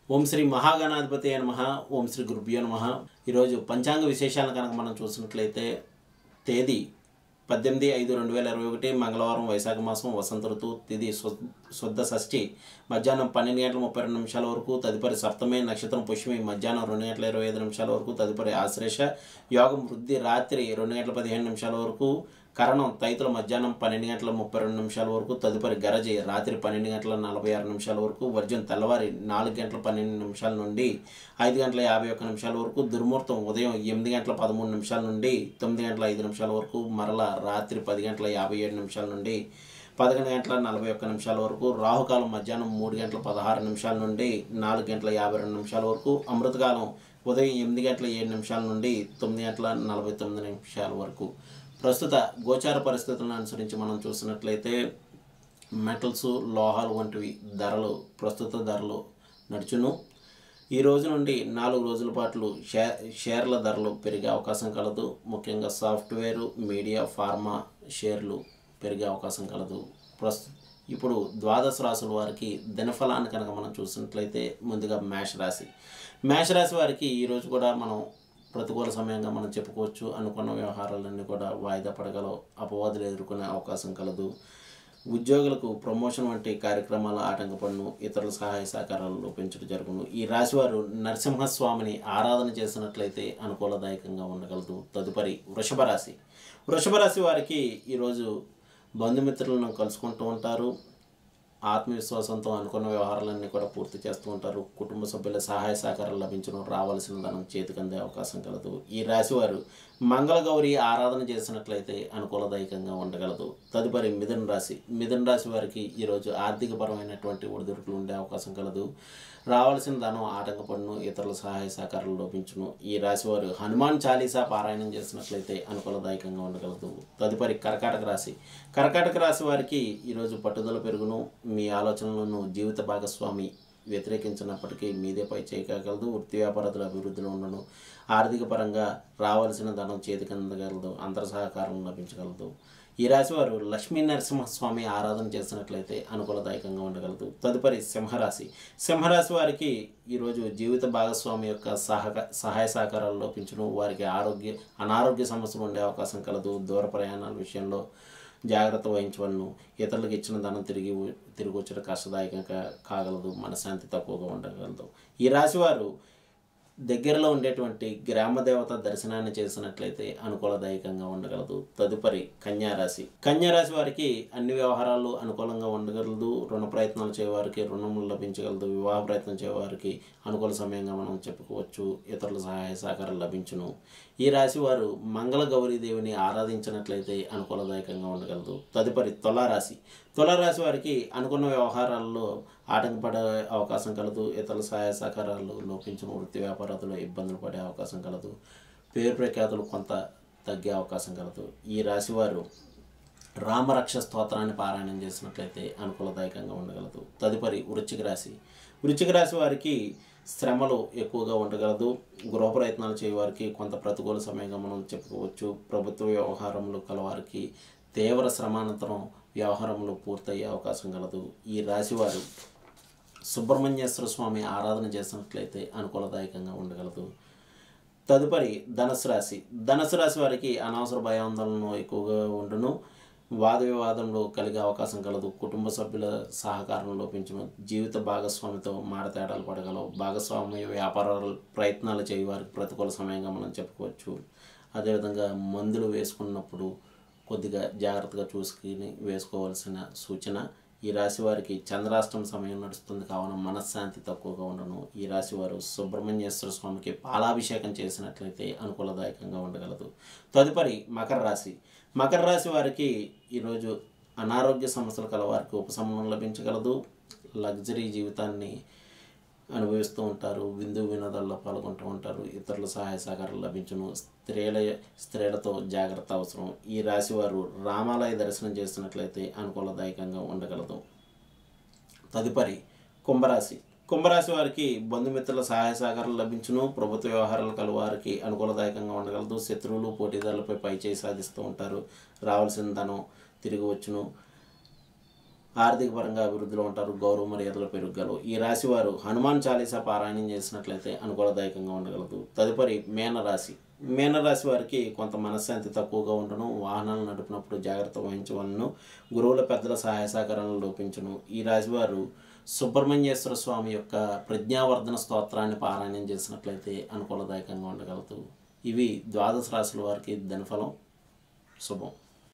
ఓం శ్రీ మహాగణాధిపతి నమ ఓం శ్రీ గురుభ్యో నమ ఈరోజు పంచాంగ విశేషాలను కనుక మనం చూసినట్లయితే తేదీ పద్దెనిమిది ఐదు రెండు వేల ఇరవై ఒకటి మంగళవారం వైశాఖ మాసం వసంత ఋతువు తిది శుద్ధ శుద్ధ షష్ఠి మధ్యాహ్నం పన్నెండు గంటల ముప్పై రెండు నిమిషాల వరకు తదుపరి సప్తమి నక్షత్రం పుష్మి మధ్యాహ్నం రెండు గంటల ఇరవై ఐదు నిమిషాల వరకు తదుపరి ఆశ్లేష యోగం వృద్ధి రాత్రి రెండు గంటల పదిహేను నిమిషాల వరకు కరణం తైతుల మధ్యాహ్నం పన్నెండు గంటల ముప్పై రెండు నిమిషాల వరకు తదుపరి గరజి రాత్రి పన్నెండు గంటల నలభై ఆరు నిమిషాల వరకు వర్జం తెల్లవారి నాలుగు గంటల పన్నెండు నిమిషాల నుండి ఐదు గంటల యాభై ఒక్క నిమిషాల వరకు దుర్ముహూర్తం ఉదయం ఎనిమిది గంటల పదమూడు నిమిషాల నుండి తొమ్మిది గంటల ఐదు నిమిషాల వరకు మరలా రాత్రి పది గంటల యాభై ఏడు నిమిషాల నుండి పదకొండు గంటల నలభై ఒక్క నిమిషాల వరకు రాహుకాలం మధ్యాహ్నం మూడు గంటల పదహారు నిమిషాల నుండి నాలుగు గంటల యాభై రెండు నిమిషాల వరకు అమృతకాలం ఉదయం ఎనిమిది గంటల ఏడు నిమిషాల నుండి తొమ్మిది గంటల నలభై తొమ్మిది నిమిషాల వరకు ప్రస్తుత గోచార పరిస్థితులను అనుసరించి మనం చూసినట్లయితే మెటల్స్ లోహాలు వంటివి ధరలు ప్రస్తుత ధరలు నడుచును ఈ రోజు నుండి నాలుగు రోజుల పాటు షే షేర్ల ధరలు పెరిగే అవకాశం కలదు ముఖ్యంగా సాఫ్ట్వేర్ మీడియా ఫార్మా షేర్లు పెరిగే అవకాశం కలదు ప్రస్తు ఇప్పుడు ద్వాదశ రాశుల వారికి దినఫలాన్ని కనుక మనం చూసినట్లయితే ముందుగా మేష రాశి మేష రాశి వారికి ఈరోజు కూడా మనం ప్రతికూల సమయంగా మనం చెప్పుకోవచ్చు అనుకున్న వ్యవహారాలన్నీ కూడా వాయిదా పడగలవు అపవాదులు ఎదుర్కొనే అవకాశం కలదు ఉద్యోగులకు ప్రమోషన్ వంటి కార్యక్రమాల ఆటంకపడును ఇతరుల సహాయ సహకారాలు లోపించడం జరుగును ఈ రాశివారు నరసింహస్వామిని ఆరాధన చేసినట్లయితే అనుకూలదాయకంగా ఉండగలదు తదుపరి వృషభ రాశి వృషభ రాశి వారికి ఈరోజు బంధుమిత్రులను కలుసుకుంటూ ఉంటారు ఆత్మవిశ్వాసంతో అనుకున్న వ్యవహారాలన్నీ కూడా పూర్తి చేస్తూ ఉంటారు కుటుంబ సభ్యుల సహాయ సహకారాలు లభించడం రావాల్సిన ధనం చేతికి అందే అవకాశం కలదు ఈ రాశివారు మంగళగౌరి ఆరాధన చేసినట్లయితే అనుకూలదాయకంగా ఉండగలదు తదుపరి మిథున రాశి మిథున రాశి వారికి ఈరోజు ఆర్థికపరమైనటువంటి ఒడిదుడుకులు ఉండే అవకాశం కలదు రావాల్సిన ధనం ఆటంకపడును ఇతరుల సహాయ సహకారాలు లోపించును ఈ రాశివారు హనుమాన్ చాలీసా పారాయణం చేసినట్లయితే అనుకూలదాయకంగా ఉండగలదు తదుపరి కర్కాటక రాశి కర్కాటక రాశి వారికి ఈరోజు పట్టుదల పెరుగును మీ ఆలోచనలను జీవిత భాగస్వామి వ్యతిరేకించినప్పటికీ మీదే పై చేయగలదు వృత్తి వ్యాపారాల అభివృద్ధిలో ఉండను ఆర్థిక పరంగా రావాల్సిన ధనం చేతికి అందగలదు అంతర్ సహకారం లభించగలదు ఈ రాశి వారు లక్ష్మీ నరసింహస్వామి ఆరాధన చేసినట్లయితే అనుకూలదాయకంగా ఉండగలదు తదుపరి సింహరాశి సింహరాశి వారికి ఈరోజు జీవిత భాగస్వామి యొక్క సహక సహాయ సహకారాలు లోపించడం వారికి ఆరోగ్య అనారోగ్య సమస్యలు ఉండే అవకాశం కలదు దూర ప్రయాణాల విషయంలో జాగ్రత్త వహించవలను ఇతరులకు ఇచ్చిన ధనం తిరిగి తిరిగి వచ్చడం కష్టదాయకంగా కాగలదు మనశ్శాంతి తక్కువగా ఉండగలదు ఈ రాశివారు దగ్గరలో ఉండేటువంటి గ్రామ దేవత దర్శనాన్ని చేసినట్లయితే అనుకూలదాయకంగా ఉండగలదు తదుపరి కన్యారాశి కన్యారాశి వారికి అన్ని వ్యవహారాలు అనుకూలంగా ఉండగలదు రుణ ప్రయత్నాలు చేయవారికి రుణములు లభించగలదు వివాహ ప్రయత్నం చేయవారికి అనుకూల సమయంగా మనం చెప్పుకోవచ్చు ఇతరుల సహాయ సహకారాలు లభించును ఈ రాశి వారు మంగళ గౌరీదేవిని ఆరాధించినట్లయితే అనుకూలదాయకంగా ఉండగలదు తదుపరి తులారాశి తులారాశి వారికి అనుకున్న వ్యవహారాల్లో ఆటంకపడే అవకాశం కలదు ఇతరుల సహాయ సహకారాలు లోపించిన వృత్తి వ్యాపారాలలో ఇబ్బందులు పడే అవకాశం కలదు పేరు ప్రఖ్యాతులు కొంత తగ్గే అవకాశం కలదు ఈ రాశివారు రామరక్ష స్తోత్రాన్ని పారాయణం చేసినట్లయితే అనుకూలదాయకంగా ఉండగలదు తదుపరి వృశ్చిక రాశి వృశ్చిక రాశి వారికి శ్రమలు ఎక్కువగా ఉండగలదు గృహ ప్రయత్నాలు చేయవారికి కొంత ప్రతికూల సమయంగా మనం చెప్పుకోవచ్చు ప్రభుత్వ వ్యవహారంలో కలవారికి తీవ్ర శ్రమానంతరం వ్యవహారంలో పూర్తయ్యే అవకాశం కలదు ఈ రాశివారు సుబ్రహ్మణ్యేశ్వర స్వామి ఆరాధన చేసినట్లయితే అనుకూలదాయకంగా ఉండగలదు తదుపరి ధనుసు రాశి ధనుసు రాశి వారికి అనవసర భయాందోళన ఎక్కువగా ఉండును వాద వివాదంలో కలిగే అవకాశం కలదు కుటుంబ సభ్యుల సహకారం లోపించను జీవిత భాగస్వామితో మాడతేడాలు పడగలవు భాగస్వామ్య వ్యాపారాలు ప్రయత్నాలు చేయవారికి ప్రతికూల సమయంగా మనం చెప్పుకోవచ్చు అదేవిధంగా మందులు వేసుకున్నప్పుడు కొద్దిగా జాగ్రత్తగా చూసుకుని వేసుకోవాల్సిన సూచన ఈ రాశి వారికి చంద్రాష్టం సమయం నడుస్తుంది కావున మనశ్శాంతి తక్కువగా ఉండను ఈ రాశి వారు సుబ్రహ్మణ్యేశ్వర స్వామికి పాలాభిషేకం చేసినట్లయితే అనుకూలదాయకంగా ఉండగలదు తదుపరి మకర రాశి మకర రాశి వారికి ఈరోజు అనారోగ్య సమస్యలు కల వారికి ఉపశమనం లభించగలదు లగ్జరీ జీవితాన్ని అనుభవిస్తూ ఉంటారు విందు వినోదాల్లో పాల్గొంటూ ఉంటారు ఇతరుల సహాయ సహకారాలు లభించును స్త్రీల స్త్రీలతో జాగ్రత్త అవసరం ఈ రాశి వారు రామాలయ దర్శనం చేసినట్లయితే అనుకూలదాయకంగా ఉండగలదు తదుపరి కుంభరాశి కుంభరాశి వారికి బంధుమిత్రుల సహాయ సహకారాలు లభించును ప్రభుత్వ వ్యవహారాలు కల వారికి అనుకూలదాయకంగా ఉండగలదు శత్రువులు పోటీదారులపై పైచేయి సాధిస్తూ ఉంటారు రావాల్సిన ధనం తిరిగి వచ్చును ఆర్థిక పరంగా అభివృద్ధిలో ఉంటారు గౌరవ మర్యాదలు పెరుగలవు ఈ రాశి వారు హనుమాన్ చాలీసా పారాయణం చేసినట్లయితే అనుకూలదాయకంగా ఉండగలదు తదుపరి మేన రాశి మేన రాశి వారికి కొంత మనశ్శాంతి తక్కువగా ఉండను వాహనాలు నడిపినప్పుడు జాగ్రత్త వహించవలను గురువుల పెద్దల సహాయ సహకారాలను లోపించును ఈ రాశి వారు సుబ్రహ్మణ్యేశ్వర స్వామి యొక్క ప్రజ్ఞావర్ధన స్తోత్రాన్ని పారాయణం చేసినట్లయితే అనుకూలదాయకంగా ఉండగలదు ఇవి ద్వాదశ రాశుల వారికి ధనఫలం శుభం